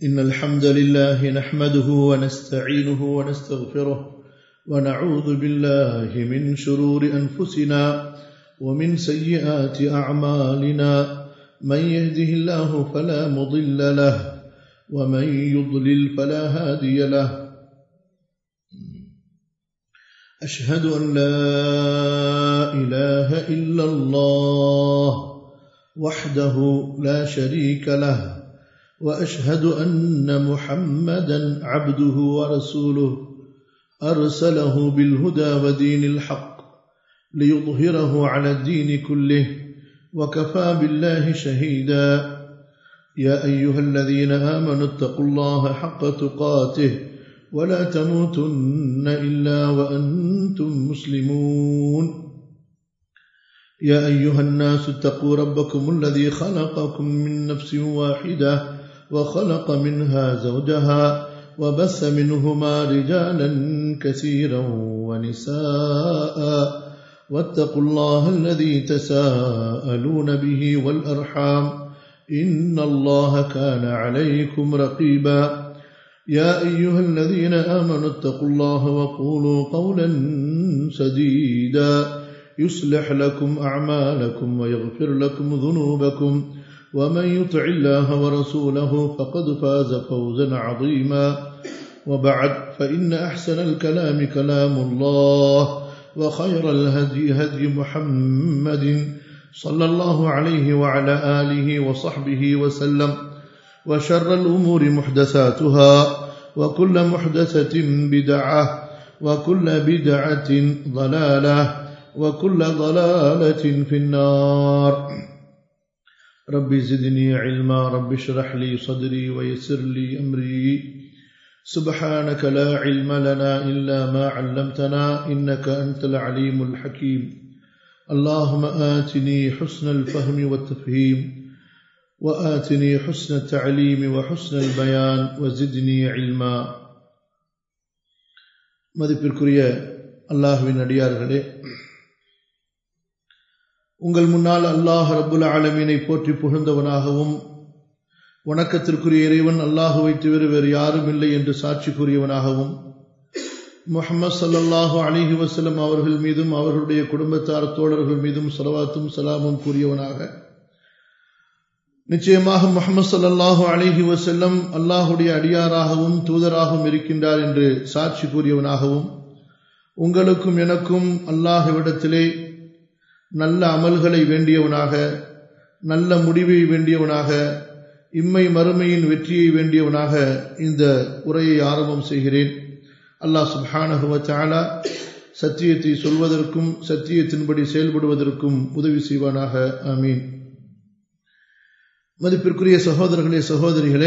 إن الحمد لله نحمده ونستعينه ونستغفره ونعوذ بالله من شرور أنفسنا ومن سيئات أعمالنا من يهده الله فلا مضل له ومن يضلل فلا هادي له أشهد أن لا إله إلا الله وحده لا شريك له وأشهد أن محمدا عبده ورسوله أرسله بالهدى ودين الحق ليظهره على الدين كله وكفى بالله شهيدا يا أيها الذين آمنوا اتقوا الله حق تقاته ولا تموتن إلا وأنتم مسلمون يا أيها الناس اتقوا ربكم الذي خلقكم من نفس واحدة وخلق منها زوجها وبث منهما رجالا كثيرا ونساء واتقوا الله الذي تساءلون به والأرحام إن الله كان عليكم رقيبا يا أيها الذين آمنوا اتقوا الله وقولوا قولا سديدا يصلح لكم أعمالكم ويغفر لكم ذنوبكم ومن يطع الله ورسوله فقد فاز فوزا عظيما وبعد فإن أحسن الكلام كلام الله وخير الهدي هدي محمد صلى الله عليه وعلى آله وصحبه وسلم وشر الأمور محدثاتها وكل محدثة بدعة وكل بدعة ضلالة وكل ضلالة في النار رب زدني علما رب اشرح لي صدري ويسر لي أمري سبحانك لا علم لنا إلا ما علمتنا إنك أنت العليم الحكيم اللهم آتني حسن الفهم والتفهيم وآتني حسن التعليم وحسن البيان وزدني علما மதிப்பிற்குரிய அல்லாஹுவின் அடியார்களே உங்கள் முன்னால் அல்லாஹ் ரபுல் ஆலமீனை போற்றி புகழ்ந்தவனாகவும் வணக்கத்திற்குரிய இறைவன் அல்லாஹுவை தவிர வேறு யாரும் இல்லை என்று சாட்சி கூறியவனாகவும் முகமது சல்லாஹூ அலிஹி வசலம் அவர்கள் மீதும் அவர்களுடைய குடும்பத்தார் தோழர்கள் மீதும் சலவாத்தும் சலாமும் கூறியவனாக நிச்சயமாக முகமது சல்லாஹூ அலிஹி வசல்லம் அல்லாஹுடைய அடியாராகவும் தூதராகவும் இருக்கின்றார் என்று சாட்சி கூறியவனாகவும் உங்களுக்கும் எனக்கும் அல்லாஹுவிடத்திலே நல்ல அமல்களை வேண்டியவனாக நல்ல முடிவை வேண்டியவனாக இம்மை மறுமையின் வெற்றியை வேண்டியவனாக இந்த உரையை ஆரம்பம் செய்கிறேன் அல்லாஹ் சுபானகுவச்சாலா சத்தியத்தை சொல்வதற்கும் சத்தியத்தின்படி செயல்படுவதற்கும் உதவி செய்வானாக ஆமீன் மதிப்பிற்குரிய சகோதரர்களே சகோதரிகளே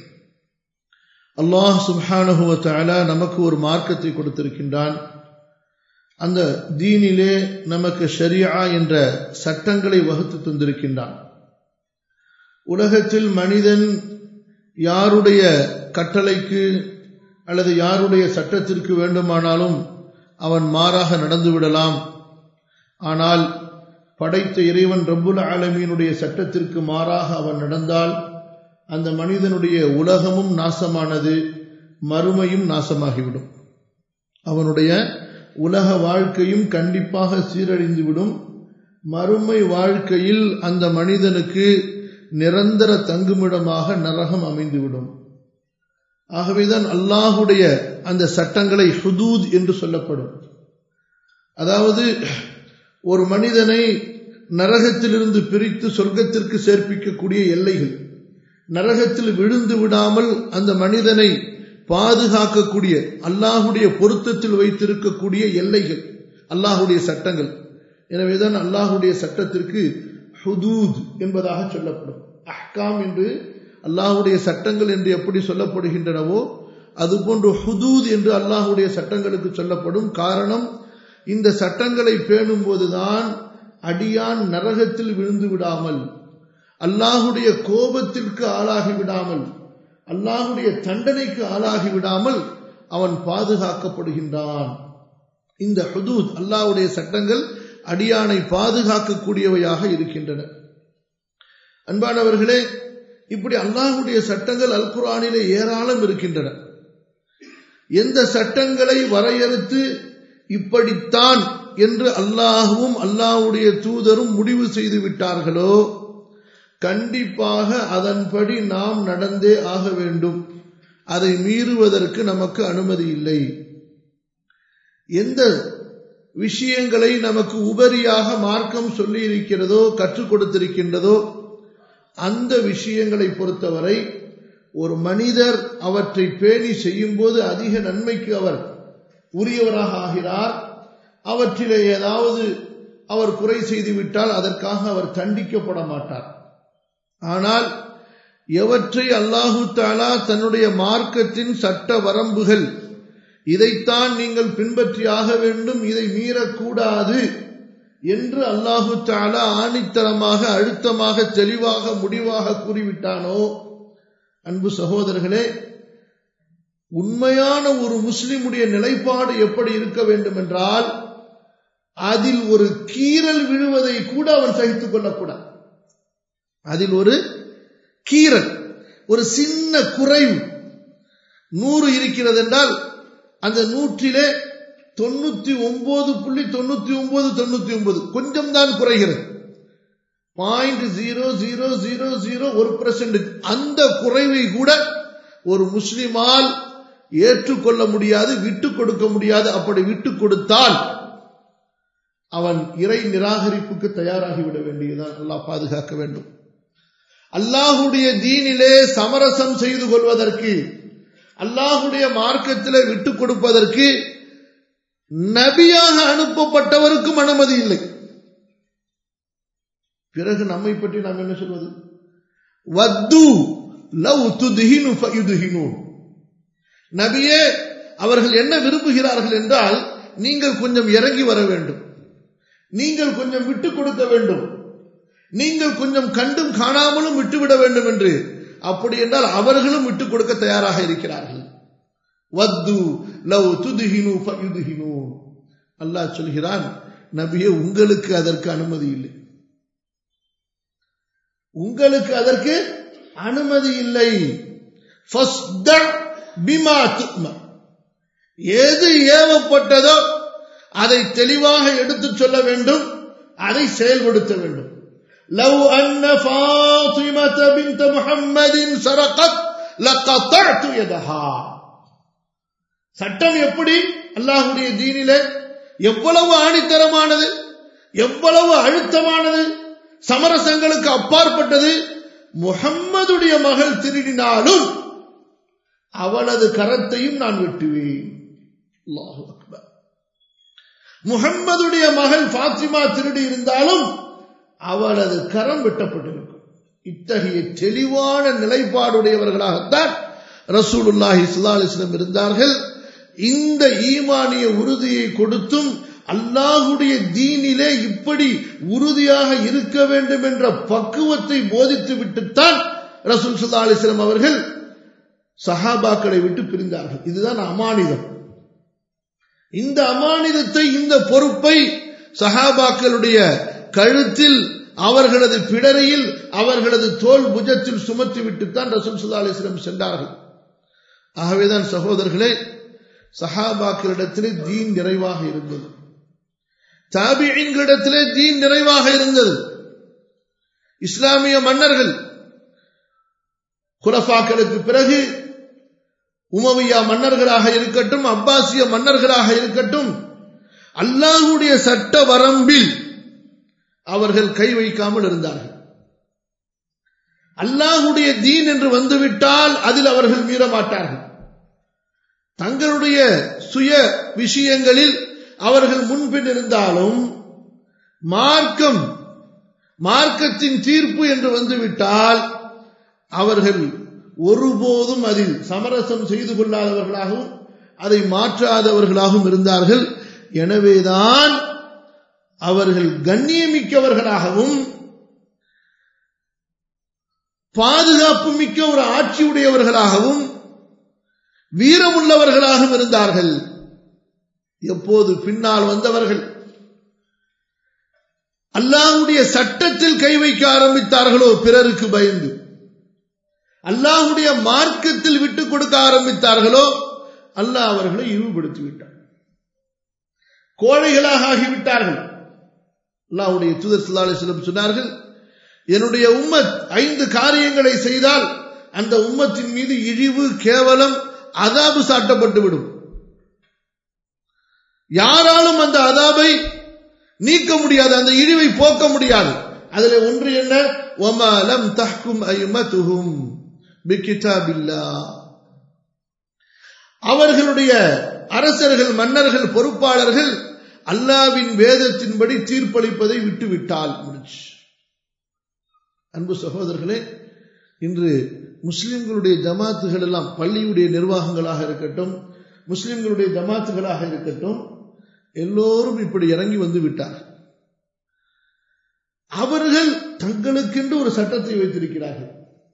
அல்லாஹ் சுபானகுவச்சாலா நமக்கு ஒரு மார்க்கத்தை கொடுத்திருக்கின்றான் அந்த தீனிலே நமக்கு ஷரியா என்ற சட்டங்களை வகுத்து தந்திருக்கின்றான் உலகத்தில் மனிதன் யாருடைய கட்டளைக்கு அல்லது யாருடைய சட்டத்திற்கு வேண்டுமானாலும் அவன் மாறாக நடந்து விடலாம் ஆனால் படைத்த இறைவன் ரப்புல் ஆலமீனுடைய சட்டத்திற்கு மாறாக அவன் நடந்தால் அந்த மனிதனுடைய உலகமும் நாசமானது மறுமையும் நாசமாகிவிடும் அவனுடைய உலக வாழ்க்கையும் கண்டிப்பாக சீரழிந்துவிடும் மறுமை வாழ்க்கையில் அந்த மனிதனுக்கு நிரந்தர தங்குமிடமாக நரகம் அமைந்துவிடும் ஆகவேதான் அல்லாஹுடைய அந்த சட்டங்களை ஹுதூத் என்று சொல்லப்படும் அதாவது ஒரு மனிதனை நரகத்திலிருந்து பிரித்து சொர்க்கத்திற்கு சேர்ப்பிக்கக்கூடிய எல்லைகள் நரகத்தில் விழுந்து விடாமல் அந்த மனிதனை பாதுகாக்கக்கூடிய அல்லாஹுடைய பொருத்தத்தில் வைத்திருக்கக்கூடிய எல்லைகள் அல்லாஹுடைய சட்டங்கள் எனவேதான் அல்லாஹுடைய சட்டத்திற்கு ஹுதூத் என்பதாக சொல்லப்படும் அஹ்காம் என்று அல்லாஹுடைய சட்டங்கள் என்று எப்படி சொல்லப்படுகின்றனவோ அதுபோன்று ஹுதூத் என்று அல்லாஹுடைய சட்டங்களுக்கு சொல்லப்படும் காரணம் இந்த சட்டங்களை பேணும் போதுதான் அடியான் நரகத்தில் விழுந்து விடாமல் அல்லாஹுடைய கோபத்திற்கு ஆளாகி விடாமல் அல்லாஹுடைய தண்டனைக்கு ஆளாகி விடாமல் அவன் பாதுகாக்கப்படுகின்றான் இந்த ஹுதூத் அல்லாஹுடைய சட்டங்கள் அடியானை பாதுகாக்கக்கூடியவையாக இருக்கின்றன அன்பானவர்களே இப்படி அல்லாஹுடைய சட்டங்கள் அல் குரானிலே ஏராளம் இருக்கின்றன எந்த சட்டங்களை வரையறுத்து இப்படித்தான் என்று அல்லாஹுவும் அல்லாஹுடைய தூதரும் முடிவு செய்து விட்டார்களோ கண்டிப்பாக அதன்படி நாம் நடந்தே ஆக வேண்டும் அதை மீறுவதற்கு நமக்கு அனுமதி இல்லை எந்த விஷயங்களை நமக்கு உபரியாக மார்க்கம் சொல்லி இருக்கிறதோ கற்றுக் கொடுத்திருக்கின்றதோ அந்த விஷயங்களை பொறுத்தவரை ஒரு மனிதர் அவற்றை பேணி செய்யும் போது அதிக நன்மைக்கு அவர் உரியவராக ஆகிறார் அவற்றிலே ஏதாவது அவர் குறை செய்துவிட்டால் அதற்காக அவர் தண்டிக்கப்பட மாட்டார் ஆனால் எவற்றை அல்லாஹு தாலா தன்னுடைய மார்க்கத்தின் சட்ட வரம்புகள் இதைத்தான் நீங்கள் பின்பற்றி ஆக வேண்டும் இதை மீறக்கூடாது என்று அல்லாஹு தாலா ஆணித்தரமாக அழுத்தமாக தெளிவாக முடிவாக கூறிவிட்டானோ அன்பு சகோதரர்களே உண்மையான ஒரு முஸ்லிமுடைய நிலைப்பாடு எப்படி இருக்க வேண்டும் என்றால் அதில் ஒரு கீறல் விழுவதை கூட அவன் சகித்துக் கொள்ளக்கூடாது அதில் ஒரு கீறல் ஒரு சின்ன குறைவு நூறு இருக்கிறது என்றால் அந்த நூற்றிலே தொண்ணூத்தி ஒன்பது புள்ளி தொண்ணூத்தி ஒன்பது தொண்ணூத்தி ஒன்பது கொஞ்சம் தான் குறைகிறது point zero zero zero zero ஒரு பர்சன்ட் அந்த குறைவை கூட ஒரு முஸ்லிமால் ஏற்றுக்கொள்ள முடியாது விட்டு கொடுக்க முடியாது அப்படி விட்டு கொடுத்தால் அவன் இறை நிராகரிப்புக்கு தயாராகிவிட வேண்டியதுதான் அல்லாஹ் பாதுகாக்க வேண்டும் அல்லாஹுடைய தீனிலே சமரசம் செய்து கொள்வதற்கு அல்லாஹுடைய மார்க்கத்திலே விட்டுக் கொடுப்பதற்கு நபியாக அனுப்பப்பட்டவருக்கும் அனுமதி இல்லை பிறகு நம்மை பற்றி நாம் என்ன சொல்வது வத்து லவ் துதிஹினு ஃபயுதுஹினு நபியே அவர்கள் என்ன விரும்புகிறார்கள் என்றால் நீங்கள் கொஞ்சம் இறங்கி வர வேண்டும் நீங்கள் கொஞ்சம் விட்டுக் கொடுக்க வேண்டும் நீங்கள் கொஞ்சம் கண்டும் காணாமலும் விட்டுவிட வேண்டும் என்று அப்படி என்றால் அவர்களும் விட்டுக் கொடுக்க தயாராக இருக்கிறார்கள் வத்து லவ் துதுகினு ஃபயுதுகினு அல்லாஹ் சொல்கிறான் நபியே உங்களுக்கு அதற்கு அனுமதி இல்லை உங்களுக்கு அதற்கு அனுமதி இல்லை எது ஏவப்பட்டதோ அதை தெளிவாக எடுத்துச் சொல்ல வேண்டும் அதை செயல்படுத்த வேண்டும் லவ் அன்ன ஃபாத்திமத பின்த முஹம்மதின் சரகத் லகதஅது யதஹா சட்டம் எப்படி அல்லாஹ்வுடைய தீனிலே எவ்வளவு ஆணித்தரமானது எவ்வளவு அழுத்தமானது சமரசங்களுக்கு அப்பாற்பட்டது முகம்மதுடைய மகள் திருடினாலும் அவளது கரத்தையும் நான் வெட்டுவேன் அல்லாஹு அக்பர் முகம்மதுடைய மகள் பாத்திமா திருடி இருந்தாலும் அவளது கரம் வெட்டப்பட்டிருக்கும் இத்தகைய தெளிவான நிலைப்பாடுடையவர்களாகத்தான் ரசூலுல்லாஹி சுல்லாலிஸ்லம் இருந்தார்கள் இந்த ஈமானிய உறுதியை கொடுத்தும் அல்லாஹுடைய தீனிலே இப்படி உறுதியாக இருக்க வேண்டும் என்ற பக்குவத்தை போதித்து விட்டுத்தான் ரசூல் சுல்லா அலிஸ்லாம் அவர்கள் சஹாபாக்களை விட்டு பிரிந்தார்கள் இதுதான் அமானிதம் இந்த அமானிதத்தை இந்த பொறுப்பை சஹாபாக்களுடைய கழுத்தில் அவர்களது பிடரையில் அவர்களது தோல் புஜத்தில் சுமத்தி விட்டுத்தான் ரசூல் சுல்லா அலிஸ்லம் சென்றார்கள் ஆகவேதான் சகோதரர்களே சஹாபாக்களிடத்திலே தீன் நிறைவாக இருந்தது தாபியங்களிடத்திலே தீன் நிறைவாக இருந்தது இஸ்லாமிய மன்னர்கள் குலஃபாக்களுக்கு பிறகு உமவியா மன்னர்களாக இருக்கட்டும் அப்பாசிய மன்னர்களாக இருக்கட்டும் அல்லாஹுடைய சட்ட வரம்பில் அவர்கள் கை வைக்காமல் இருந்தார்கள் அல்லாஹுடைய தீன் என்று வந்துவிட்டால் அதில் அவர்கள் மீறமாட்டார்கள் தங்களுடைய சுய விஷயங்களில் அவர்கள் முன்பின் இருந்தாலும் மார்க்கம் மார்க்கத்தின் தீர்ப்பு என்று வந்துவிட்டால் அவர்கள் ஒருபோதும் அதில் சமரசம் செய்து கொள்ளாதவர்களாகவும் அதை மாற்றாதவர்களாகவும் இருந்தார்கள் எனவேதான் அவர்கள் கண்ணியமிக்கவர்களாகவும் பாதுகாப்பு மிக்க ஒரு ஆட்சியுடையவர்களாகவும் வீரமுள்ளவர்களாகவும் இருந்தார்கள் எப்போது பின்னால் வந்தவர்கள் அல்லாஹுடைய சட்டத்தில் கை வைக்க ஆரம்பித்தார்களோ பிறருக்கு பயந்து அல்லாஹுடைய மார்க்கத்தில் விட்டுக் கொடுக்க ஆரம்பித்தார்களோ அல்லாஹ் அவர்களை இழிவுபடுத்தி விட்டார் கோழைகளாக ஆகிவிட்டார்கள் அல்லாஹுடைய தூதர் சல்லா அலிஸ்லம் சொன்னார்கள் என்னுடைய உம்மத் ஐந்து காரியங்களை செய்தால் அந்த உம்மத்தின் மீது இழிவு கேவலம் அதாபு சாட்டப்பட்டு விடும் யாராலும் அந்த அதாபை நீக்க முடியாது அந்த இழிவை போக்க முடியாது அதுல ஒன்று என்ன ஒமாலம் தஹ்கும் ஐமத்துஹும் பிகிதாபில்லா அவர்களுடைய அரசர்கள் மன்னர்கள் பொறுப்பாளர்கள் அல்லாவின் வேதத்தின்படி தீர்ப்பளிப்பதை விட்டுவிட்டால் முடிச்சு அன்பு சகோதரர்களே இன்று முஸ்லிம்களுடைய ஜமாத்துகள் எல்லாம் பள்ளியுடைய நிர்வாகங்களாக இருக்கட்டும் முஸ்லிம்களுடைய ஜமாத்துகளாக இருக்கட்டும் எல்லோரும் இப்படி இறங்கி வந்து விட்டார் அவர்கள் தங்களுக்கென்று ஒரு சட்டத்தை வைத்திருக்கிறார்கள்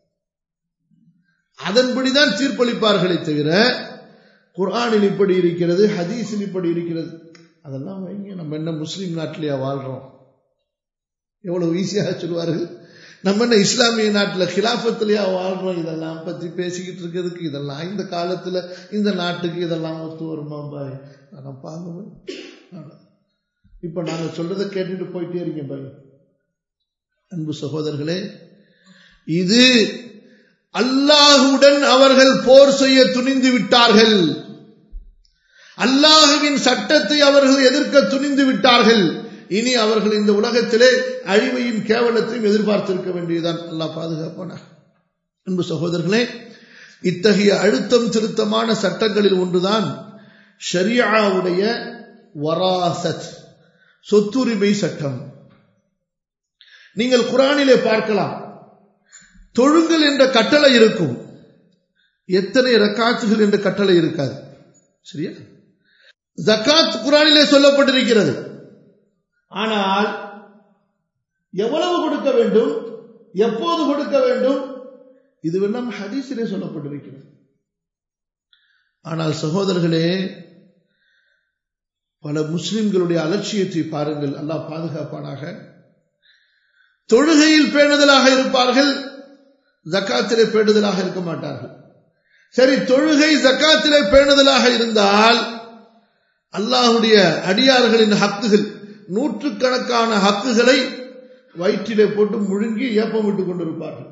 அதன்படிதான் தீர்ப்பளிப்பார்களே தவிர குர்ஆனில் இப்படி இருக்கிறது ஹதீஸில் இப்படி இருக்கிறது அதெல்லாம் வைங்க நம்ம என்ன முஸ்லீம் நாட்டிலேயா வாழ்றோம் எவ்வளவு ஈஸியாக சொல்வார்கள் நம்ம என்ன இஸ்லாமிய நாட்டில் கிலாபத்திலேயா வாழ்றோம் இதெல்லாம் பற்றி பேசிக்கிட்டு இருக்கிறதுக்கு இதெல்லாம் இந்த காலத்துல இந்த நாட்டுக்கு இதெல்லாம் ஒத்து வருமா பாய் நான் பாங்க இப்ப நாங்க சொல்றதை கேட்டுட்டு போயிட்டே இருக்கீங்க பாய் அன்பு சகோதரர்களே இது அல்லாஹுடன் அவர்கள் போர் செய்ய துணிந்து விட்டார்கள் அல்லாஹுவின் சட்டத்தை அவர்கள் எதிர்க்க துணிந்து விட்டார்கள் இனி அவர்கள் இந்த உலகத்திலே அழிவையும் கேவலத்தையும் எதிர்பார்த்திருக்க வேண்டியதுதான் அல்லாஹ் பாதுகாப்பான அன்பு சகோதரர்களே இத்தகைய அழுத்தம் திருத்தமான சட்டங்களில் ஒன்றுதான் ஷரியாவுடைய வராசத் சொத்துரிமை சட்டம் நீங்கள் குரானிலே பார்க்கலாம் தொழுங்கள் என்ற கட்டளை இருக்கும் எத்தனை ரக்காத்துகள் என்ற கட்டளை இருக்காது சரியா ஜக்காத் குரானிலே சொல்லப்பட்டிருக்கிறது ஆனால் எவ்வளவு கொடுக்க வேண்டும் எப்போது கொடுக்க வேண்டும் இதுவெல்லாம் ஹதீஸிலே சொல்லப்பட்டிருக்கிறது ஆனால் சகோதரர்களே பல முஸ்லிம்களுடைய அலட்சியத்தை பாருங்கள் அல்லாஹ் பாதுகாப்பானாக தொழுகையில் பேணுதலாக இருப்பார்கள் ஜக்காத்திலே பேணுதலாக இருக்க மாட்டார்கள் சரி தொழுகை ஜக்காத்திலே பேணுதலாக இருந்தால் அல்லாஹுடைய அடியார்களின் ஹக்குகள் நூற்றுக்கணக்கான ஹக்குகளை வயிற்றிலே போட்டு முழுங்கி ஏப்பம் விட்டுக் கொண்டிருப்பார்கள்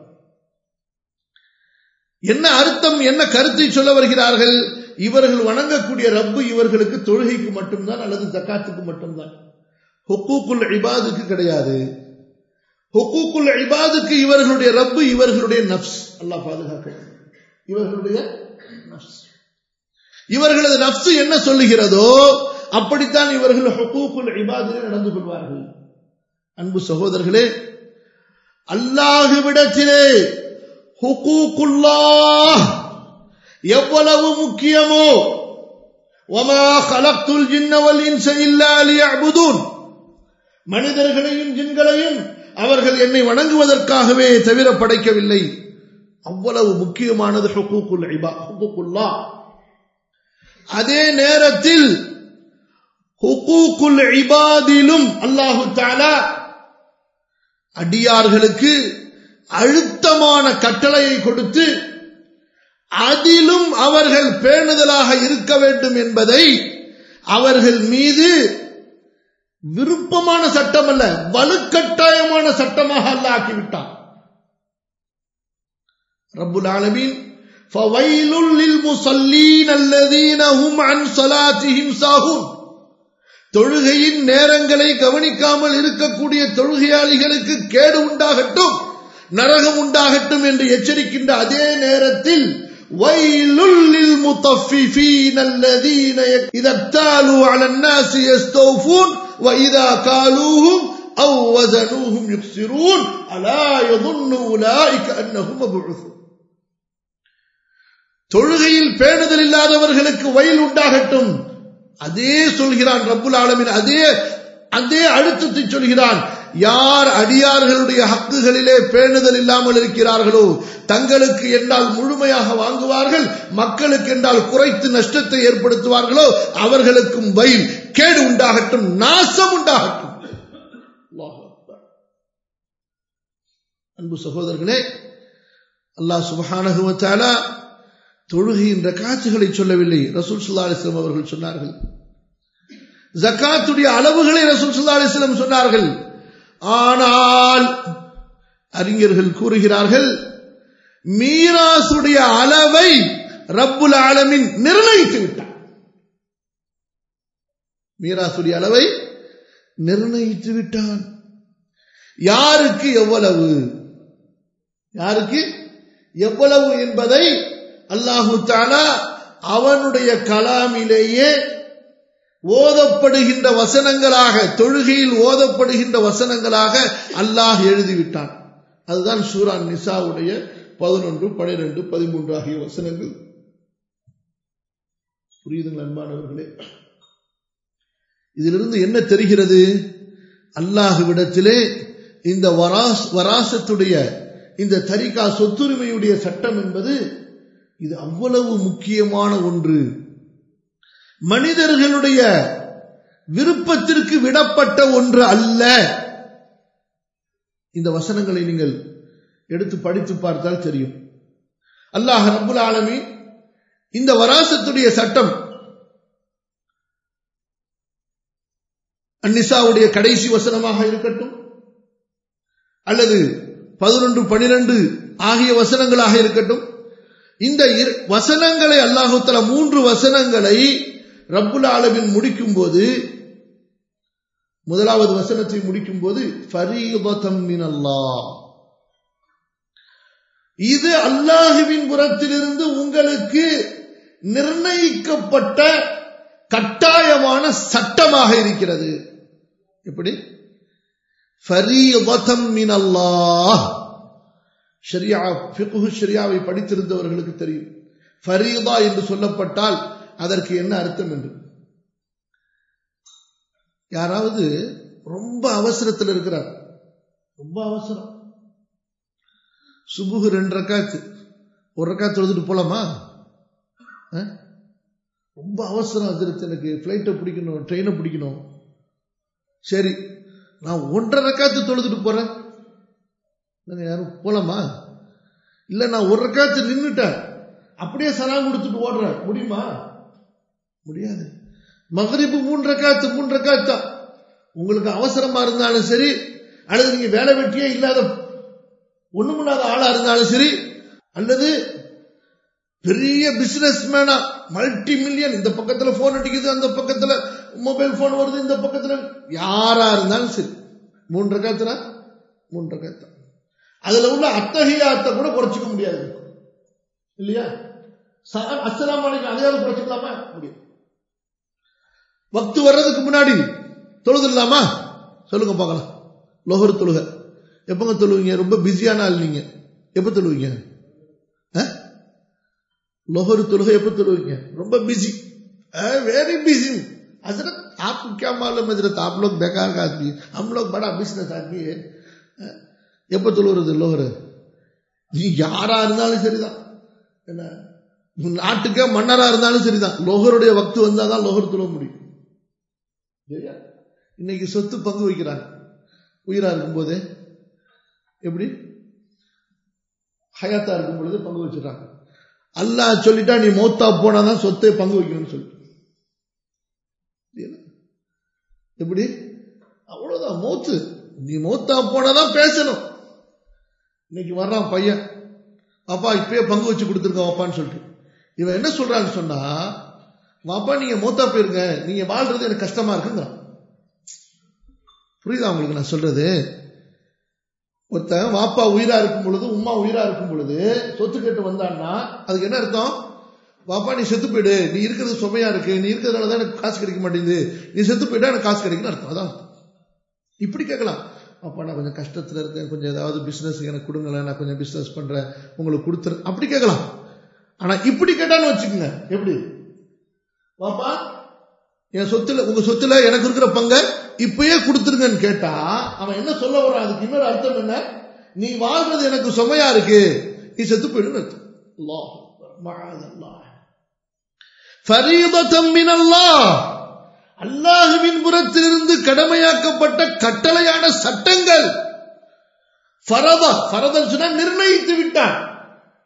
என்ன அர்த்தம் என்ன கருத்தை சொல்ல வருகிறார்கள் இவர்கள் வணங்கக்கூடிய ரப்பு இவர்களுக்கு தொழுகைக்கு மட்டும்தான் அல்லது ஜக்காத்துக்கு மட்டும்தான் ஹொக்கூக்குள் இபாதுக்கு கிடையாது ஹொக்கூக்குள் இபாதுக்கு இவர்களுடைய ரப்பு இவர்களுடைய நப்ஸ் அல்லாஹ் பாதுகாக்க இவர்களுடைய நப்ஸ் இவர்களது நப்சு என்ன சொல்லுகிறதோ அப்படித்தான் இவர்கள் ஹொக்கூக்குள் இபாதிலே நடந்து கொள்வார்கள் அன்பு சகோதரர்களே அல்லாஹுவிடத்திலே ஹுகூக்குல்லா எவ்வளவு முக்கியமோ ஒமா கலக்துல் ஜின்னவல் இன்ச இல்லா லியஅபுதூன் மனிதர்களையும் ஜின்களையும் அவர்கள் என்னை வணங்குவதற்காகவே தவிர படைக்கவில்லை அவ்வளவு முக்கியமானது ஹுகூக்குல் இபா ஹுகூக்குல்லா அதே நேரத்தில் ஹுகூக்குல் இபாதிலும் அல்லாஹு தாலா அடியார்களுக்கு அழுத்தமான கட்டளையை கொடுத்து அதிலும் அவர்கள் பேணுதலாக இருக்க வேண்டும் என்பதை அவர்கள் மீது விருப்பமான சட்டம் அல்ல வலுக்கட்டாயமான சட்டமாக அல்ல ஆக்கிவிட்டான் ரப்புல் ஆலமீன் فَوَيْلٌ لِلْمُصَلِّينَ الَّذِينَ هُمْ عَنْ صَلَاتِهِمْ سَاهُونَ தொழுகையின் நேரங்களை கவனிக்காமல் இருக்கக்கூடிய தொழுகையாளிகளுக்கு கேடு உண்டாகட்டும் நரகம் உண்டாகட்டும் என்று எச்சரிக்கின்ற அதே நேரத்தில் வயலுள்ளில் முத்தஃபிஃபீன الذين اذا اكتالوا على الناس يستوفون واذا كالوهم او وزنوهم يخسرون الا يظن اولئك انهم مبعوثون தொழுகையில் பேணுதல் இல்லாதவர்களுக்கு வயல் உண்டாகட்டும் அதே சொல்கிறான் ரப்புல் ஆலமின் அதே அதே அழுத்தத்தை சொல்கிறான் யார் அடியார்களுடைய ஹக்குகளிலே பேணுதல் இல்லாமல் இருக்கிறார்களோ தங்களுக்கு என்றால் முழுமையாக வாங்குவார்கள் மக்களுக்கு என்றால் குறைத்து நஷ்டத்தை ஏற்படுத்துவார்களோ அவர்களுக்கும் வயல் கேடு உண்டாகட்டும் நாசம் உண்டாகட்டும் அன்பு சகோதரர்களே அல்லாஹ் சுபஹானகுவத்தால தொழுகையின் ரக்காத்துகளை சொல்லவில்லை ரசூல் சுல்லா அலிஸ்லாம் அவர்கள் சொன்னார்கள் ஜக்காத்துடைய அளவுகளை ரசூல் சுல்லா அலிஸ்லாம் சொன்னார்கள் ஆனால் அறிஞர்கள் கூறுகிறார்கள் மீராசுடைய அளவை ரப்புல் ஆலமின் நிர்ணயித்து விட்டார் மீராசுடைய அளவை நிர்ணயித்து விட்டான் யாருக்கு எவ்வளவு யாருக்கு எவ்வளவு என்பதை அல்லாஹு தாலா அவனுடைய கலாமிலேயே ஓதப்படுகின்ற வசனங்களாக தொழுகையில் ஓதப்படுகின்ற வசனங்களாக அல்லாஹ் எழுதிவிட்டான் அதுதான் சூரான் நிசாவுடைய பதினொன்று பனிரெண்டு பதிமூன்று ஆகிய வசனங்கள் புரியுதுங்கள் அன்பானவர்களே இதிலிருந்து என்ன தெரிகிறது அல்லாஹுவிடத்திலே இந்த வராஸ் வராசத்துடைய இந்த தரிகா சொத்துரிமையுடைய சட்டம் என்பது இது அவ்வளவு முக்கியமான ஒன்று மனிதர்களுடைய விருப்பத்திற்கு விடப்பட்ட ஒன்று அல்ல இந்த வசனங்களை நீங்கள் எடுத்து படித்து பார்த்தால் தெரியும் அல்லாஹ் ரபுல் ஆலமி இந்த வராசத்துடைய சட்டம் அந்நிசாவுடைய கடைசி வசனமாக இருக்கட்டும் அல்லது பதினொன்று பனிரெண்டு ஆகிய வசனங்களாக இருக்கட்டும் இந்த வசனங்களை அல்லாஹுத்தல மூன்று வசனங்களை ரப்புல் ஆலமின் முடிக்கும் போது முதலாவது வசனத்தை முடிக்கும் போது இது அல்லாஹுவின் புறத்திலிருந்து உங்களுக்கு நிர்ணயிக்கப்பட்ட கட்டாயமான சட்டமாக இருக்கிறது எப்படி ஷரியா ஷரியாவை படித்திருந்தவர்களுக்கு தெரியும் ஃபரீதா என்று சொல்லப்பட்டால் அதற்கு என்ன அர்த்தம் என்று யாராவது ரொம்ப அவசரத்தில் இருக்கிறார் ரொம்ப அவசரம் சுபுகு ரெண்டு ரக்காத்து ஒரு ரக்காத்து தொழுதுட்டு போலாமா ரொம்ப அவசரம் அதிர்த்து எனக்கு ஃப்ளைட்டை பிடிக்கணும் ட்ரெயினை பிடிக்கணும் சரி நான் ஒன்றரை ரக்காத்து தொழுதுட்டு போறேன் யாரும் போலாமா இல்ல நான் ஒரு ரக்காத்து நின்றுட்டேன் அப்படியே சலாம் கொடுத்துட்டு ஓடுறேன் முடியுமா முடியாது மகரிப்பு மூன்று ரக்காத்து மூன்று ரக்காத்து உங்களுக்கு அவசரமா இருந்தாலும் சரி அல்லது நீங்க வேலை வெட்டியே இல்லாத ஒண்ணுமில்லாத ஆளா இருந்தாலும் சரி அல்லது பெரிய பிசினஸ் மேனா மல்டி மில்லியன் இந்த பக்கத்துல போன் அடிக்குது அந்த பக்கத்துல மொபைல் போன் வருது இந்த பக்கத்துல யாரா இருந்தாலும் சரி மூன்று காத்துனா மூன்று காத்து அதுல உள்ள அத்தகையாத்தை கூட குறைச்சிக்க முடியாது இல்லையா அஸ்லாம் வலைக்கும் அதையாவது குறைச்சிக்கலாமா முடியும் வக்து வர்றதுக்கு முன்னாடி தொழுது இல்லாமா சொல்லுங்க பார்க்கலாம் லோகர் தொழுக எப்பங்க தொழுவீங்க ரொம்ப பிஸியான ஆள் நீங்க எப்ப தொழுவீங்க लोहर तुलह எப்ப தொழுவீங்க ரொம்ப பிஸி वेरी बिजी हजरत आपको क्या मालूम हजरत आप लोग बेकार का आदमी हम लोग बड़ा बिजनेस आदमी है எப்ப தொழுவுறது லோஹர் நீ யாரா இருந்தாலும் சரிதான் என்ன நாட்டுக்கே மன்னரா இருந்தாலும் சரிதான் லோகருடைய வக்து வந்தாதான் லோகர் தொழ முடியும் இன்னைக்கு சொத்து பங்கு வைக்கிறாங்க உயிரா இருக்கும் போதே எப்படி ஹயாத்தா இருக்கும் பொழுது பங்கு வச்சிடறாங்க அல்லாஹ் சொல்லிட்டா நீ மௌத்தா போனாதான் சொத்தை பங்கு வைக்கணும்னு சொல்லி எப்படி அவ்வளவுதான் மௌத்து நீ மௌத்தா போனாதான் பேசணும் இன்னைக்கு வர்றான் பையன் அப்பா இப்பயே பங்கு வச்சு கொடுத்துருக்கோம் அப்பான்னு சொல்லிட்டு இவன் என்ன சொல்றான்னு சொன்னா வாப்பா நீங்க மூத்தா போயிருங்க நீங்க வாழ்றது எனக்கு கஷ்டமா இருக்குங்க புரியுதா உங்களுக்கு நான் சொல்றது ஒருத்தன் வாப்பா உயிரா இருக்கும் பொழுது உமா உயிரா இருக்கும் பொழுது சொத்து கேட்டு வந்தான்னா அதுக்கு என்ன அர்த்தம் வாப்பா நீ செத்து போயிடு நீ இருக்கிறது சுமையா இருக்கு நீ இருக்கிறதுனால தான் எனக்கு காசு கிடைக்க மாட்டேங்குது நீ செத்து போயிட்டா எனக்கு காசு கிடைக்குன்னு அர்த்தம் அதான் இப்படி கேட்கலாம் அப்பா நான் கொஞ்சம் கஷ்டத்துல இருக்கேன் கொஞ்சம் ஏதாவது பிசினஸ் எனக்கு கொடுங்களேன் நான் கொஞ்சம் பிசினஸ் பண்றேன் உங்களுக்கு கொடுத்துரு அப்படி கேட்கலாம் ஆனா இப்படி கேட்டான்னு வச்சுக்கோங்க எப்படி வாப்பா என் சொத்துல உங்க சொத்துல எனக்கு இருக்கிற பங்க இப்பயே கொடுத்துருங்கன்னு கேட்டா அவன் என்ன சொல்ல வரான் அதுக்கு இன்னொரு அர்த்தம் என்ன நீ வாழ்றது எனக்கு சுமையா இருக்கு நீ செத்து போயிடுன்னு அர்த்தம் அல்லாஹுவின் புறத்திலிருந்து கடமையாக்கப்பட்ட கட்டளையான சட்டங்கள் ஃபரதா ஃபரதல் சொன்னா நிர்ணயித்து விட்டான்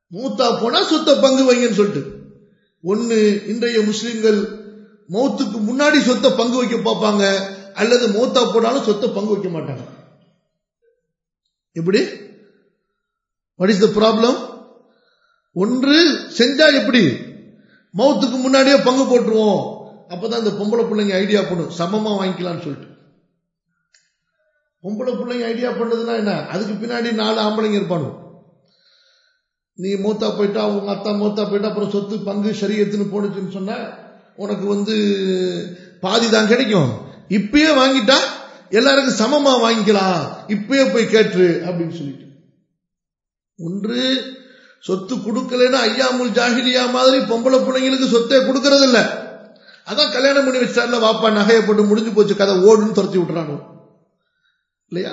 மூத்தா போனா சொத்தை பங்கு வைங்கன்னு சொல்லிட்டு ஒன்னு இன்றைய முஸ்லிம்கள் மௌத்துக்கு முன்னாடி சொத்தை பங்கு வைக்க பார்ப்பாங்க அல்லது மௌத்தா போனாலும் சொத்தை பங்கு வைக்க மாட்டாங்க எப்படி வாட் இஸ் த ப்ராப்ளம் ஒன்று செஞ்சா எப்படி மௌத்துக்கு முன்னாடியே பங்கு போட்டுருவோம் அப்பதான் இந்த பொம்பளை பிள்ளைங்க ஐடியா பண்ணும் சமமா வாங்கிக்கலாம்னு சொல்லிட்டு பொம்பளை பிள்ளைங்க ஐடியா பண்ணதுன்னா என்ன அதுக்கு பின்னாடி நாலு ஆம்பளைங்க இருப்பானு நீ மூத்தா போயிட்டா உங்க அத்தா மூத்தா போயிட்டா அப்புறம் சொத்து பங்கு சரியத்துன்னு போனுச்சுன்னு சொன்னா உனக்கு வந்து பாதி தான் கிடைக்கும் இப்பயே வாங்கிட்டா எல்லாருக்கும் சமமா வாங்கிக்கலாம் இப்பயே போய் கேட்டு அப்படின்னு சொல்லிட்டு ஒன்று சொத்து கொடுக்கலன்னா ஐயாமுல் ஜாகிலியா மாதிரி பொம்பளை பிள்ளைங்களுக்கு சொத்தே கொடுக்கறது இல்ல அதான் கல்யாணம் பண்ணி வச்சார்ல வாப்பா நகையை போட்டு முடிஞ்சு போச்சு கதை ஓடுன்னு துரத்தி விட்டுறானு இல்லையா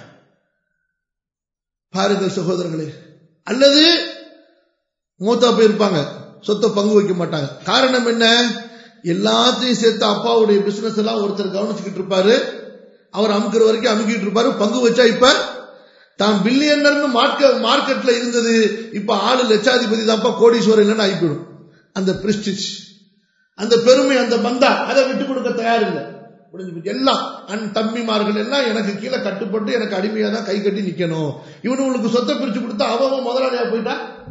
பாருங்கள் சகோதரர்களே அல்லது மூத்தா போயிருப்பாங்க சொத்தை பங்கு வைக்க மாட்டாங்க காரணம் என்ன எல்லாத்தையும் சேர்த்து அப்பாவுடைய பிசினஸ் எல்லாம் ஒருத்தர் கவனிச்சுக்கிட்டு இருப்பாரு அவர் அமுக்கிற வரைக்கும் அமுக்கிட்டு இருப்பாரு பங்கு வச்சா இப்ப தான் பில்லியனர்னு மார்க்க மார்க்கெட்ல இருந்தது இப்ப ஆளு லட்சாதிபதி தான்ப்பா கோடீஸ்வரர் இல்லைன்னு ஆகிப்போடும் அந்த பிரிஸ்டிஜ் அந்த பெருமை அந்த பந்தா அதை விட்டு கொடுக்க தயார் இல்லை எல்லாம் அன் தம்பிமார்கள் எல்லாம் எனக்கு கீழே கட்டுப்பட்டு எனக்கு அடிமையா தான் கை கட்டி நிக்கணும் இவனுங்களுக்கு சொத்தை பிரிச்சு கொடுத்தா அவன் முதலாளியா போயிட்டா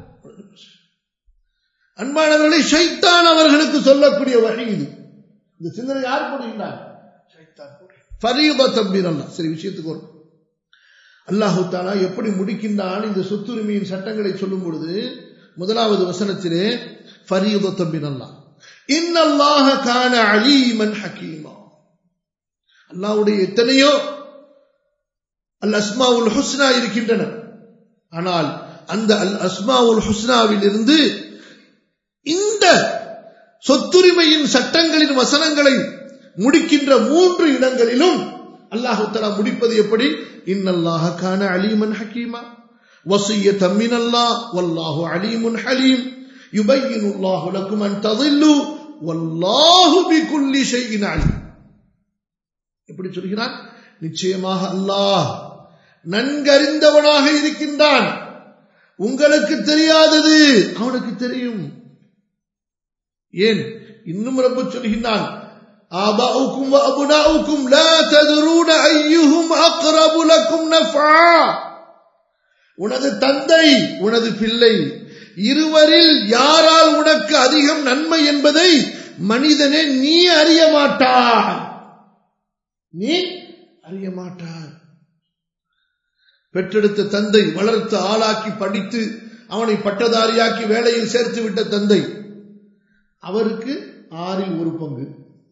அன்பானவர்களை ஷைத்தான் அவர்களுக்கு சொல்லக்கூடிய வழி இது இந்த சிந்தனை யார் போடுகின்றார் ஃபரீபா தம்பீர் அல்லா சரி விஷயத்துக்கு வரும் அல்லாஹு தாலா எப்படி முடிக்கின்றான் இந்த சொத்துரிமையின் சட்டங்களை சொல்லும் பொழுது முதலாவது வசனத்திலே ஃபரீபா தம்பின் அல்லா இன்னல்லாஹ கான அலீமன் ஹக்கீமா அல்லாவுடைய எத்தனையோ அல் அஸ்மாவுல் ஹுஸ்னா இருக்கின்றன ஆனால் அந்த அல் அஸ்மாவுல் ஹுஸ்னாவில் இருந்து இந்த சொத்துரிமையின் சட்டங்களின் வசனங்களை முடிக்கின்ற மூன்று இடங்களிலும் அல்லாஹு தலா முடிப்பது எப்படி இன்னல்லாஹ கான அலீமன் ஹக்கீமா வசிய தம்மின் அல்லா வல்லாஹு அலீமுன் ஹலீம் يبين الله لكم أن تضلوا والله بكل شيء عليم எப்படி சொல்கிறான் நிச்சயமாக அல்லாஹ் நன்கறிந்தவனாக இருக்கின்றான் உங்களுக்கு தெரியாதது அவனுக்கு தெரியும் ஏன் இன்னும் ரொம்ப சொல்கின்றான் آباؤكم وأبناؤكم لا تدرون أيهم أقرب لكم نفعا உனது தந்தை உனது பிள்ளை இருவரில் யாரால் உனக்கு அதிகம் நன்மை என்பதை மனிதனே நீ அறிய மாட்டாய் நீ அறிய மாட்டார் பெற்றெடுத்த தந்தை வளர்த்து ஆளாக்கி படித்து அவனை பட்டதாரியாக்கி வேலையில் சேர்த்து விட்ட தந்தை அவருக்கு ஆறில் ஒரு பங்கு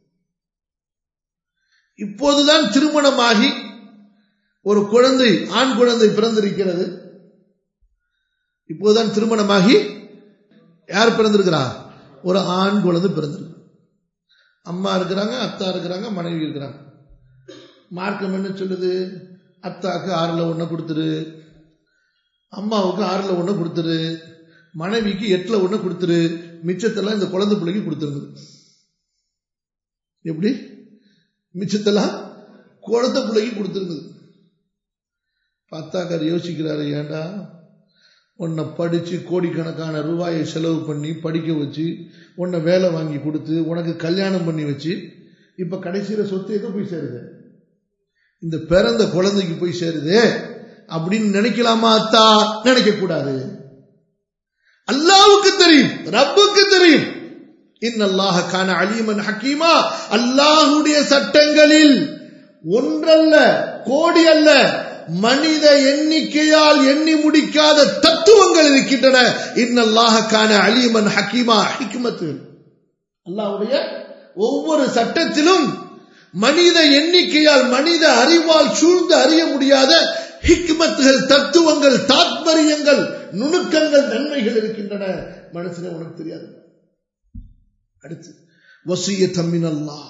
இப்போதுதான் திருமணமாகி ஒரு குழந்தை ஆண் குழந்தை பிறந்திருக்கிறது இப்போதுதான் திருமணமாகி யார் பிறந்திருக்கிறா ஒரு ஆண் குழந்தை பிறந்திருக்கு அம்மா இருக்கிறாங்க அத்தா இருக்கிறாங்க மனைவி இருக்கிறாங்க மார்க்கம் என்ன சொல்லுது அத்தாக்கு ஆறில் ஒன்று கொடுத்துரு அம்மாவுக்கு ஆறில் ஒன்று கொடுத்துரு மனைவிக்கு எட்டில் ஒன்று கொடுத்துரு மிச்சத்தெல்லாம் இந்த குழந்தை பிள்ளைக்கு கொடுத்துருங்க எப்படி மிச்சத்தெல்லாம் குழந்தை பிள்ளைக்கு கொடுத்துருங்க பத்தாக்கார் யோசிக்கிறாரு ஏண்டா உன்னை படித்து கோடிக்கணக்கான ரூபாயை செலவு பண்ணி படிக்க வச்சு உன்னை வேலை வாங்கி கொடுத்து உனக்கு கல்யாணம் பண்ணி வச்சு இப்போ கடைசியில் சொத்து எங்கே போய் சேருது இந்த பிறந்த குழந்தைக்கு போய் சேருது அப்படின்னு நினைக்கலாமா அத்தா நினைக்க கூடாது அல்லாவுக்கு தெரியும் ரப்புக்கு தெரியும் இன்னல்லாஹ கான அலீமன் ஹக்கீமா அல்லாஹுடைய சட்டங்களில் ஒன்றல்ல கோடி அல்ல மனித எண்ணிக்கையால் எண்ணி முடிக்காத தத்துவங்கள் இருக்கின்றன இன்னல்லாஹ கான அலீமன் ஹக்கீமா ஹிக்மத்து அல்லாஹ்வுடைய ஒவ்வொரு சட்டத்திலும் மனித எண்ணிக்கையால் மனித அறிவால் சூழ்ந்து அறிய முடியாத ஹிக்மத்துகள் தத்துவங்கள் தாத்பரியங்கள் நுணுக்கங்கள் நன்மைகள் இருக்கின்றன மனசுல உனக்கு தெரியாது அடுத்து வசிய தம்மின் அல்லாஹ்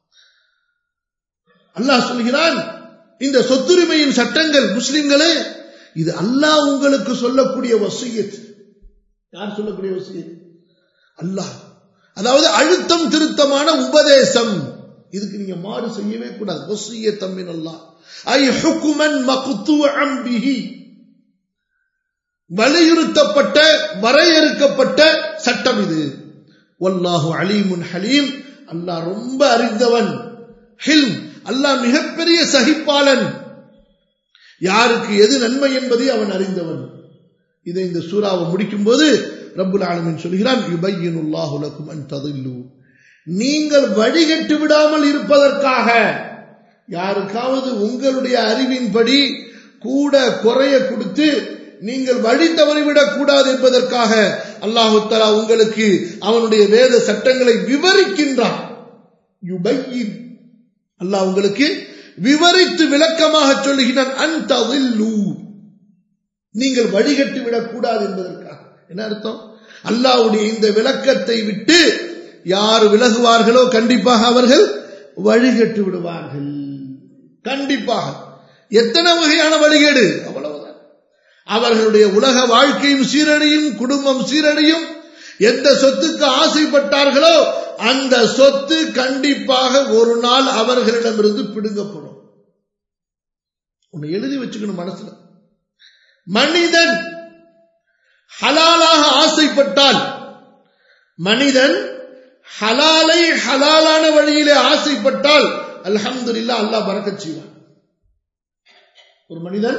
அல்லாஹ் சொல்கிறான் இந்த சொத்துரிமையின் சட்டங்கள் முஸ்லிம்களே இது அல்லாஹ் உங்களுக்கு சொல்லக்கூடிய வசியத் யார் சொல்லக்கூடிய வசியத் அல்லாஹ் அதாவது அழுத்தம் திருத்தமான உபதேசம் இதுக்கு நீங்க மாறு செய்யவே கூடாது வசிய தம்மின் அல்லாஹ் ஐ ஹுக்குமன் மக்தூஅம் பிஹி வலியுறுத்தப்பட்ட வரையறுக்கப்பட்ட சட்டம் இது வல்லாஹு அலீமுன் ஹலீம் அல்லாஹ் ரொம்ப அறிந்தவன் ஹில்ம் அல்லாஹ் மிகப்பெரிய சகிப்பாளன் யாருக்கு எது நன்மை என்பதை அவன் அறிந்தவன் இதை இந்த சூறாவை முடிக்கும் போது ரப்புல் ஆலமின் சொல்கிறான் யுபையினுல்லாஹு லக்கும் அன் ததில்லு நீங்கள் வழிகட்டு விடாமல் இருப்பதற்காக யாருக்காவது உங்களுடைய அறிவின்படி கூட குறைய கொடுத்து நீங்கள் வழி தவறிவிடக் கூடாது என்பதற்காக அல்லாஹு தலா உங்களுக்கு அவனுடைய வேத சட்டங்களை விவரிக்கின்றான் யுபையின் அல்லாஹ் உங்களுக்கு விவரித்து விளக்கமாக சொல்லுகிறான் அந்த நீங்கள் வழிகட்டு விடக்கூடாது என்பதற்காக என்ன அர்த்தம் அல்லாவுடைய இந்த விளக்கத்தை விட்டு யார் விலகுவார்களோ கண்டிப்பாக அவர்கள் வழிகட்டு விடுவார்கள் கண்டிப்பாக எத்தனை வகையான வழிகேடு அவ்வளவுதான் அவர்களுடைய உலக வாழ்க்கையும் சீரழியும் குடும்பம் சீரழியும் எந்த சொத்துக்கு ஆசைப்பட்டார்களோ அந்த சொத்து கண்டிப்பாக ஒரு நாள் அவர்களிடமிருந்து பிடுங்கப்படும் ஒன்னு எழுதி வச்சுக்கணும் மனசுல மனிதன் ஹலாலாக ஆசைப்பட்டால் மனிதன் ஹலாலை ஹலாலான வழியிலே ஆசைப்பட்டால் அல்ஹம்து இல்லா அல்லாஹ் பறக்கச் செய்வான் ஒரு மனிதன்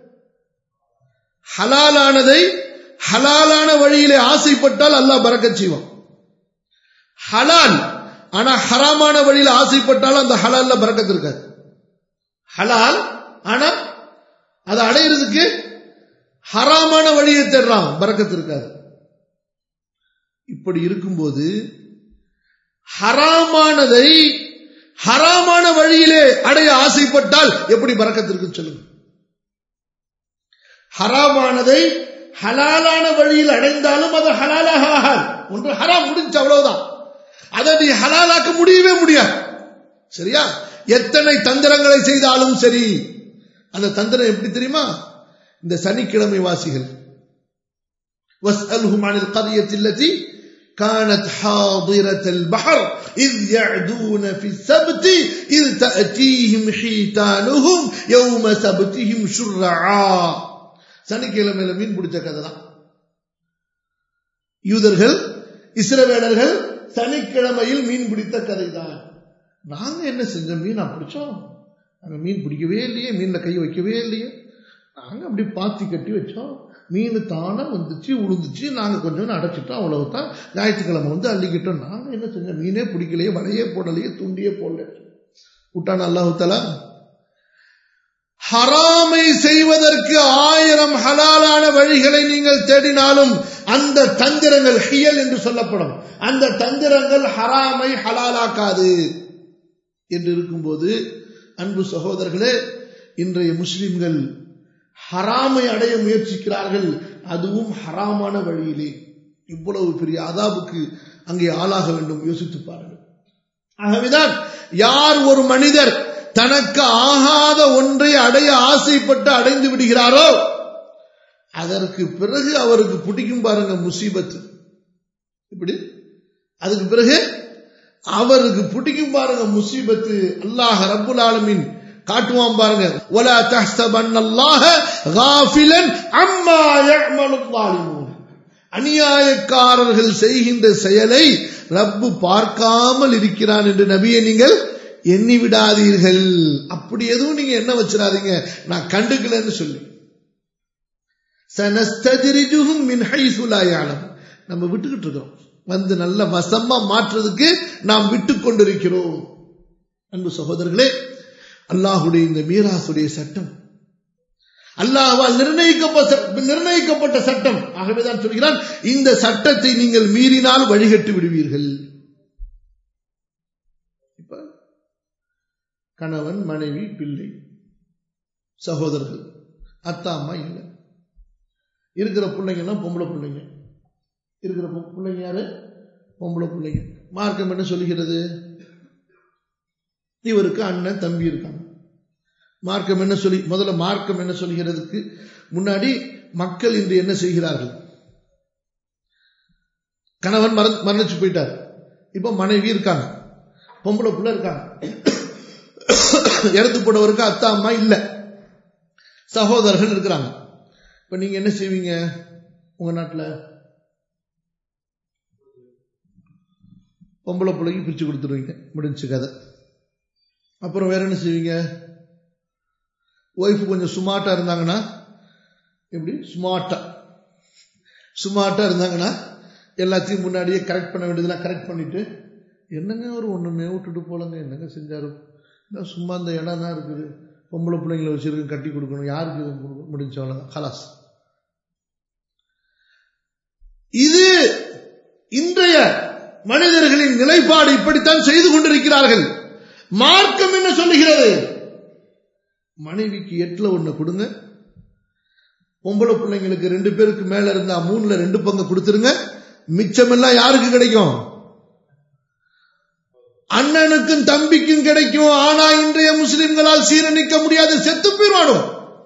ஹலாலானதை ஹலாலான வழியிலே ஆசைப்பட்டால் அல்லாஹ் பறக்கச் செய்வான் ஹலால் ஆனா ஹராமான வழியில ஆசைப்பட்டாலும் அந்த ஹலால்ல பறக்கத்து இருக்காது ஹலால் ஆனா அதை அடையிறதுக்கு ஹராமான வழியை தேடுறான் பறக்கத்து இருக்காது இப்படி இருக்கும்போது ஹராமானதை ஹராமான வழியிலே அடைய ஆசைப்பட்டால் எப்படி பறக்கத்திற்கு சொல்லுங்க ஹராமானதை ஹலாலான வழியில் அடைந்தாலும் அது ஹலாலாக ஆகாது ஒன்று ஹராம் முடிஞ்சு அவ்வளவுதான் அதை நீ ஹலாலாக்க முடியவே முடியாது சரியா எத்தனை தந்திரங்களை செய்தாலும் சரி அந்த தந்திரம் எப்படி தெரியுமா இந்த சனிக்கிழமை வாசிகள் واسألهم عن القرية التي كانت حاضرة البحر إذ يعدون في السبت إذ تأتيهم حيتانهم يوم سبتهم شرعا சனிக்கிழமையில மீன் பிடிச்ச கதை தான் யூதர்கள் இஸ்ரவேலர்கள் சனிக்கிழமையில் மீன் பிடித்த கதை தான் நாங்க என்ன செஞ்சோம் மீனா பிடிச்சோம் நாங்க மீன் பிடிக்கவே இல்லையே மீன்ல கை வைக்கவே இல்லையே நாங்க அப்படி பாத்தி கட்டி வச்சோம் மீன் தானே வந்துச்சு உளுந்துச்சு நாங்க கொஞ்சம் அடைச்சிட்டோம் அவ்வளவுதான் ஞாயிற்றுக்கிழமை வந்து அள்ளிக்கிட்டோம் நாங்க என்ன செஞ்சோம் மீனே பிடிக்கலையே வலையே போடலையே துண்டியே போடல விட்டான் அல்லாஹு தலா ஹராமை செய்வதற்கு ஆயிரம் ஹலாலான வழிகளை நீங்கள் தேடினாலும் அந்த தந்திரங்கள் ஹியல் என்று சொல்லப்படும் அந்த தந்திரங்கள் ஹராமை ஹலாலாக்காது என்று இருக்கும்போது அன்பு சகோதரர்களே இன்றைய முஸ்லிம்கள் ஹராமை அடைய முயற்சிக்கிறார்கள் அதுவும் ஹராமான வழியிலே இவ்வளவு பெரிய அதாபுக்கு அங்கே ஆளாக வேண்டும் யோசித்து பாருங்கள் ஆகவேதான் யார் ஒரு மனிதர் தனக்கு ஆகாத ஒன்றை அடைய ஆசைப்பட்டு அடைந்து விடுகிறாரோ அதற்கு பிறகு அவருக்கு பிடிக்கும் பாருங்க முசீபத்து இப்படி அதுக்கு பிறகு அவருக்கு பிடிக்கும் பாருங்க முசீபத்து அல்லாஹ் ரப்புல் ஆலமின் காட்டுவான் பாருங்க ولا تحسبن الله غافلا عما يعمل الظالمون அநியாயக்காரர்கள் செய்கின்ற செயலை ரப்பு பார்க்காமல் இருக்கிறான் என்று நபியை நீங்கள் எண்ணி விடாதீர்கள் அப்படி எதுவும் நீங்க என்ன வச்சிடாதீங்க நான் கண்டுக்கலன்னு சொல்லி சனஸ்தஜிரிஜுகும் மின் ஹைசுலாயாலம் நம்ம விட்டுக்கிட்டு இருக்கோம் வந்து நல்ல வசமா மாற்றுறதுக்கு நாம் விட்டு கொண்டிருக்கிறோம் அன்பு சகோதரர்களே அல்லாஹுடைய இந்த மீராசுடைய சட்டம் அல்லாஹால் நிர்ணயிக்கப்பட்ட நிர்ணயிக்கப்பட்ட சட்டம் ஆகவேதான் சொல்கிறான் இந்த சட்டத்தை நீங்கள் மீறினால் வழிகட்டு விடுவீர்கள் இப்ப கணவன் மனைவி பிள்ளை சகோதரர்கள் அத்தா அம்மா இல்லை இருக்கிற பிள்ளைங்கெல்லாம் பொம்பளை பிள்ளைங்க இருக்கிற பிள்ளைங்க யாரு பொம்பளை பிள்ளைங்க மார்க்கம் என்ன சொல்லுகிறது இவருக்கு அண்ணன் தம்பி இருக்காங்க மார்க்கம் என்ன சொல்லி முதல்ல மார்க்கம் என்ன சொல்கிறதுக்கு முன்னாடி மக்கள் இன்று என்ன செய்கிறார்கள் கணவன் மற மரணிச்சு போயிட்டார் இப்ப மனைவி இருக்காங்க பொம்பளை பிள்ளை இருக்காங்க இறந்து போனவருக்கு அத்தா அம்மா இல்ல சகோதரர்கள் இருக்கிறாங்க இப்ப நீங்க என்ன செய்வீங்க உங்க நாட்டுல பொம்பளை பிள்ளைக்கு பிரிச்சு கொடுத்துருவீங்க முடிஞ்சு கதை அப்புறம் வேற என்ன செய்வீங்க ஒய்ஃப் கொஞ்சம் சுமார்ட்டா இருந்தாங்கன்னா எப்படி ஸ்மார்ட்டா ஸ்மார்ட்டா இருந்தாங்கன்னா எல்லாத்தையும் முன்னாடியே கரெக்ட் பண்ண வேண்டியதெல்லாம் கரெக்ட் பண்ணிட்டு என்னங்க ஒரு ஒண்ணுமே விட்டுட்டு போலங்க என்னங்க செஞ்சாரு இன்னும் சும்மா இந்த இடம் தான் இருக்குது பொம்பளை பிள்ளைங்களை வச்சிருக்கு கட்டி கொடுக்கணும் யாருக்கு இது கொடுக்க- முடிஞ்ச அவ்வளவுதான் கலாஸ் இது இன்றைய மனிதர்களின் நிலைப்பாடு இப்படித்தான் செய்து கொண்டிருக்கிறார்கள் மார்க்கம் என்ன சொல்லுகிறது மனைவிக்கு எட்டுல ஒண்ணு கொடுங்க பொம்பளை பிள்ளைங்களுக்கு ரெண்டு பேருக்கு மேல இருந்தா மூணுல ரெண்டு பங்கு கொடுத்துருங்க மிச்சமெல்லாம் யாருக்கு கிடைக்கும் அண்ணனுக்கும் தம்பிக்கும் கிடைக்கும் ஆனா இன்றைய முஸ்லிம்களால் சீரணிக்க முடியாது செத்து போயிடுவானோ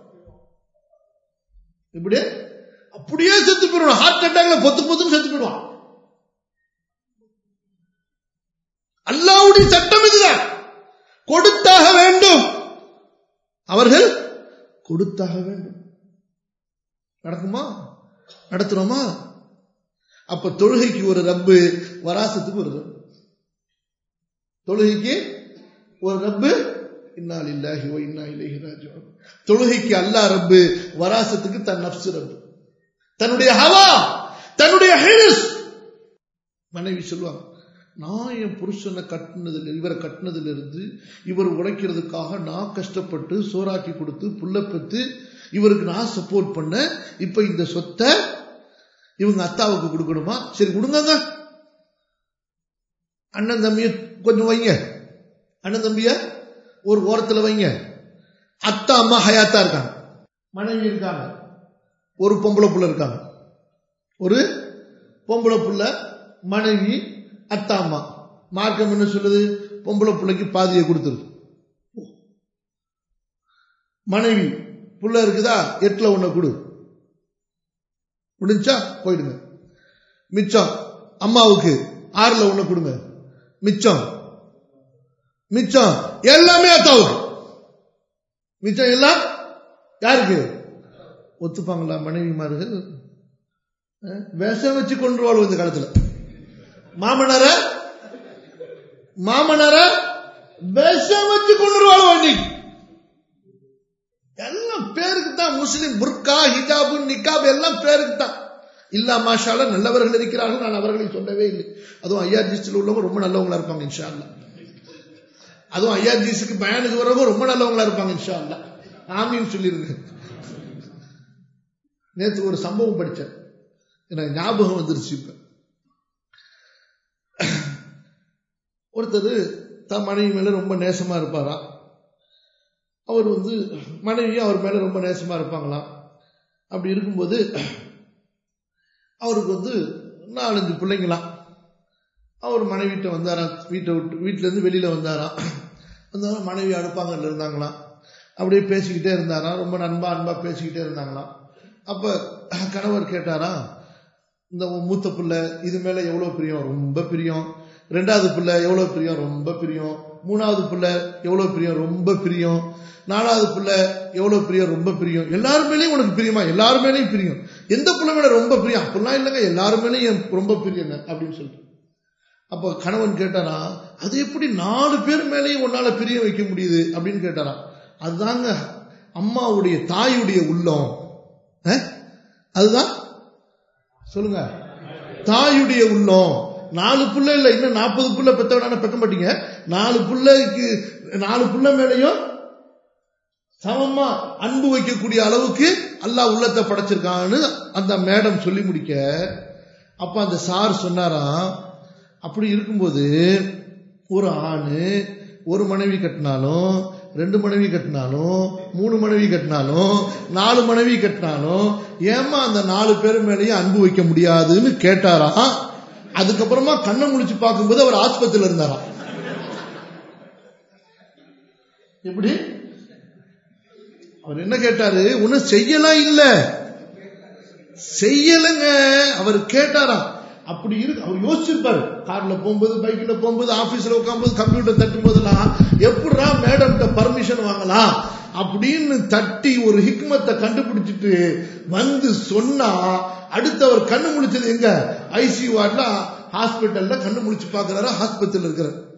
இப்படி அப்படியே செத்து போயிடுவான் ஹார்ட் அட்டாக்ல பொத்து பொத்துன்னு செத்து போயிடுவான் அல்லாவுடைய சட்டம் இதுதான் கொடுத்தாக வேண்டும் அவர்கள் கொடுத்தாக வேண்டும் நடக்குமா நடத்துறோமா அப்ப தொழுகைக்கு ஒரு ரப்பு வராசத்துக்கு ஒரு ரப்பு தொழுகைக்கு ஒரு ரப்பு இன்னால் இல்லாஹி வ இன்னா இலைஹி ராஜிஊன் தொழுகைக்கு அல்லாஹ் ரப்பு வராசத்துக்கு தன் நப்சு ரப்பு தன்னுடைய ஹவா தன்னுடைய ஹிரிஸ் மனைவி சொல்லுவாங்க நான் என் புருஷனை கட்டினதுல இவரை கட்டினதுல இருந்து இவர் உழைக்கிறதுக்காக நான் கஷ்டப்பட்டு சோறாக்கி கொடுத்து புள்ள பெத்து இவருக்கு நான் சப்போர்ட் பண்ண இப்ப இந்த சொத்தை இவங்க அத்தாவுக்கு கொடுக்கணுமா சரி கொடுங்க அண்ணன் தம்பிய கொஞ்சம் வைங்க அண்ணன் தம்பிய ஒரு ஓரத்துல வைங்க அத்தா அம்மா ஹயாத்தா இருக்காங்க மனைவி இருக்காங்க ஒரு பொம்பளை புள்ள இருக்காங்க ஒரு பொம்பளை புள்ள மனைவி அத்தா அம்மா மார்க்கம் என்ன சொல்லுது பொம்பளை பிள்ளைக்கு பாதியை கொடுத்துரு மனைவி புள்ள இருக்குதா எட்டுல ஒண்ணு கொடு முடிஞ்சா போயிடுங்க மிச்சம் அம்மாவுக்கு ஆறுல ஒண்ணு கொடுங்க மிச்சம் மிச்சம் எல்லாமே அத்தாவுக்கு மிச்சம் எல்லாம் யாருக்கு ஒத்துப்பாங்களா மனைவிமார்கள் அஹ், விஷம் வச்சு கொண்டுருவாள் இந்த காலத்துல மாமனார மாமனார விஷம் வச்சு கொண்டுருவாள் வண்டி எல்லாம் பேருக்கு தான் முஸ்லிம் புர்கா ஹிஜாபு நிக்காப் எல்லாம் பேருக்கு தான் இல்லா மாஷால நல்லவர்கள் இருக்கிறார்கள் நான் அவர்களை சொல்லவே இல்லை அதுவும் ஐஆர்ஜிஸ்டில் உள்ளவங்க ரொம்ப நல்லவங்களா இருப்பாங்க இன்ஷா அல்லாஹ் அதுவும் ஐஆர்ஜிஸுக்கு பயனுக்கு வரவங்க ரொம்ப நல்லவங்களா இருப்பாங்க இன்ஷா அல்லாஹ் ஆமின்னு சொல்லிருங்க நேத்து ஒரு சம்பவம் படிச்சேன் எனக்கு ஞாபகம் வந்துருச்சு இப்ப ஒருத்தர் தன் மனைவி மேல ரொம்ப நேசமா இருப்பாராம் அவர் வந்து மனைவியும் அவர் மேல ரொம்ப நேசமா இருப்பாங்களாம் அப்படி இருக்கும்போது அவருக்கு வந்து நாலஞ்சு பிள்ளைங்களாம் அவர் மனைவிட்ட வந்தாராம் வீட்டை விட்டு வீட்டுல இருந்து வெளியில வந்தாராம் வந்தாலும் மனைவி அடுப்பாங்கல்ல இருந்தாங்களாம் அப்படியே பேசிக்கிட்டே இருந்தாராம் ரொம்ப நண்பா அன்பா பேசிக்கிட்டே இருந்தாங்களாம் அப்ப கணவர் கேட்டாராம் இந்த உன் மூத்த பிள்ளை இது மேல எவ்வளவு பிரியம் ரொம்ப பிரியம் ரெண்டாவது பிள்ளை எவ்வளவு பிரியம் ரொம்ப பிரியம் மூணாவது பிள்ளை எவ்வளவு பிரியம் ரொம்ப பிரியம் நாலாவது பிள்ளை எவ்வளவு பிரியம் ரொம்ப பிரியம் எல்லாரும் மேலேயும் உனக்கு பிரியமா எல்லாரும் மேலேயும் பிரியம் எந்த பிள்ளை மேல ரொம்ப பிரியம் அப்படிலாம் இல்லைங்க எல்லாரும் மேலேயும் என் ரொம்ப பிரியங்க அப்படின்னு சொல்லிட்டு அப்போ கணவன் கேட்டாரா அது எப்படி நாலு பேர் மேலேயும் உன்னால பிரிய வைக்க முடியுது அப்படின்னு கேட்டாரா அதுதாங்க அம்மாவுடைய தாயுடைய உள்ளம் அஹ்? அதுதான் சொல்லுங்க தாயுடைய உள்ளம் நாலு புள்ள இல்ல இன்னும் நாற்பது புள்ள பெத்தவனான பெக்க மாட்டீங்க நாலு புள்ளைக்கு நாலு புள்ள மேலையும் சமமா அன்பு வைக்கக்கூடிய அளவுக்கு அல்லாஹ் உள்ளத்தை படைச்சிருக்கான்னு அந்த மேடம் சொல்லி முடிக்க அப்ப அந்த சார் சொன்னாராம் அப்படி இருக்கும்போது ஒரு ஆணு ஒரு மனைவி கட்டினாலும் ரெண்டு மனைவி கட்டினாலும் மூணு மனைவி கட்டினாலும் நாலு மனைவி கட்டினாலும் ஏமா அந்த நாலு பேர் மேலேயும் அன்பு வைக்க முடியாதுன்னு கேட்டாராம் அதுக்கப்புறமா கண்ணை முடிச்சு பார்க்கும்போது அவர் ஆஸ்பத்திரியில இருந்தாராம் எப்படி அவர் என்ன கேட்டாரு ஒன்னும் செய்யலாம் இல்ல செய்யலங்க அவர் கேட்டாராம் அப்படி இருக்கு அவர் யோசிச்சிருப்பாரு கார்ல போகும்போது பைக்ல போகும்போது ஆபீஸ்ல உட்காரும்போது கம்ப்யூட்டர் தட்டும் போதெல்லாம் எப்படிடா மேடம் பர்மிஷன் வாங்கலாம் அப்படின்னு தட்டி ஒரு ஹிக்மத்தை கண்டுபிடிச்சிட்டு வந்து சொன்னா அடுத்தவர் கண்ணு முழிச்சது எங்க ஐசியூ வார்ட்ல ஹாஸ்பிட்டல்ல கண்ணு முழிச்சு பாக்குறாரு ஹாஸ்பத்திரியில் இருக்கிறார்